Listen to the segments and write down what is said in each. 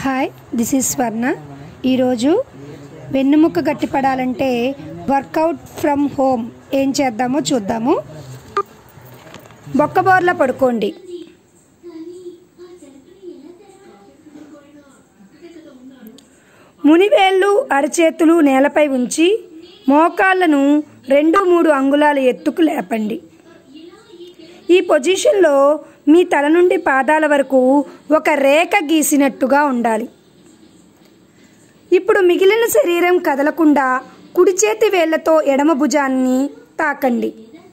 hi this is Swarna ఈరోజు వెన్నుముక్క గట్టిపడాలంటే వర్కౌట్ ఫ్రమ్ హోమ్ ఏం చేద్దామో చూద్దాము బొక్కబోర్ల పడుకోండి మునివేళ్ళు అరచేతులు నేలపై ఉంచి మోకాళ్ళను రెండు మూడు అంగుళాల ఎత్తుకు లేపండి ఈ పొజిషన్లో మీ తల నుండి పాదాల వరకు ఒక రేఖ గీసినట్టుగా ఉండాలి ఇప్పుడు మిగిలిన శరీరం కదలకుండా కుడి చేతి వేళ్లతో ఎడమ భుజాన్ని తాకండి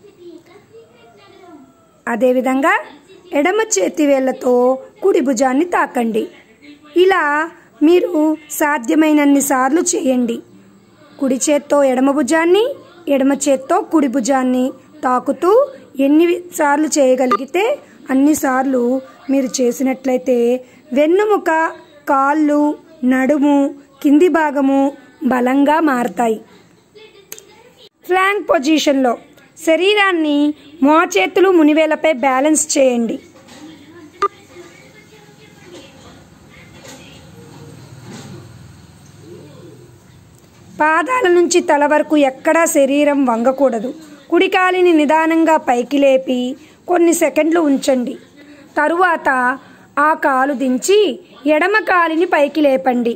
అదేవిధంగా ఎడమ చేతి వేళ్లతో కుడి భుజాన్ని తాకండి ఇలా మీరు సాధ్యమైనన్ని సార్లు చేయండి కుడి చేత్తో ఎడమ భుజాన్ని ఎడమ చేత్తో కుడి భుజాన్ని తాకుతూ ఎన్ని సార్లు చేయగలిగితే అన్నిసార్లు మీరు చేసినట్లయితే వెన్నుముక కాళ్ళు నడుము కింది భాగము బలంగా మారతాయి ఫ్లాంక్ పొజిషన్లో శరీరాన్ని మోచేతులు మునివేలపై బ్యాలెన్స్ చేయండి పాదాల నుంచి తల వరకు ఎక్కడా శరీరం వంగకూడదు కుడికాలిని నిదానంగా పైకి లేపి కొన్ని సెకండ్లు ఉంచండి తరువాత ఆ కాలు దించి ఎడమ కాలిని పైకి లేపండి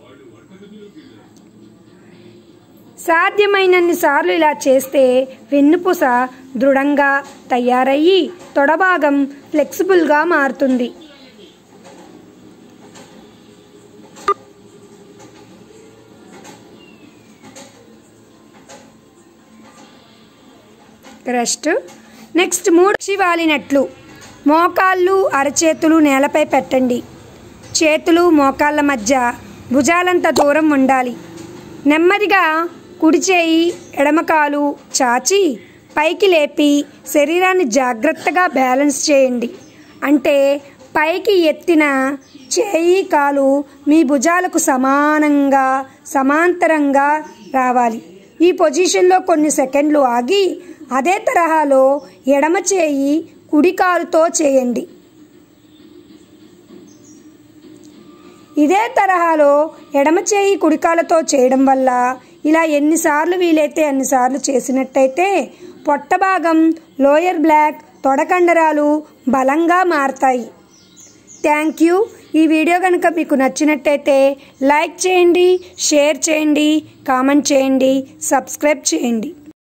సాధ్యమైనన్ని సార్లు ఇలా చేస్తే వెన్నుపూస దృఢంగా తయారయ్యి తొడభాగం ఫ్లెక్సిబుల్గా మారుతుంది రెస్ట్ నెక్స్ట్ మూడు శివాలినట్లు మోకాళ్ళు అరచేతులు నేలపై పెట్టండి చేతులు మోకాళ్ళ మధ్య భుజాలంత దూరం ఉండాలి నెమ్మదిగా కుడి చేయి ఎడమకాలు చాచి పైకి లేపి శరీరాన్ని జాగ్రత్తగా బ్యాలెన్స్ చేయండి అంటే పైకి ఎత్తిన చేయి కాలు మీ భుజాలకు సమానంగా సమాంతరంగా రావాలి ఈ పొజిషన్లో కొన్ని సెకండ్లు ఆగి అదే తరహాలో ఎడమ చేయి కుడి కాలుతో చేయండి ఇదే తరహాలో ఎడమ చేయి కుడికాలతో చేయడం వల్ల ఇలా ఎన్నిసార్లు వీలైతే అన్నిసార్లు చేసినట్టయితే పొట్ట భాగం లోయర్ బ్లాక్ తొడకండరాలు బలంగా మారతాయి థ్యాంక్ యూ ఈ వీడియో కనుక మీకు నచ్చినట్టయితే లైక్ చేయండి షేర్ చేయండి కామెంట్ చేయండి సబ్స్క్రైబ్ చేయండి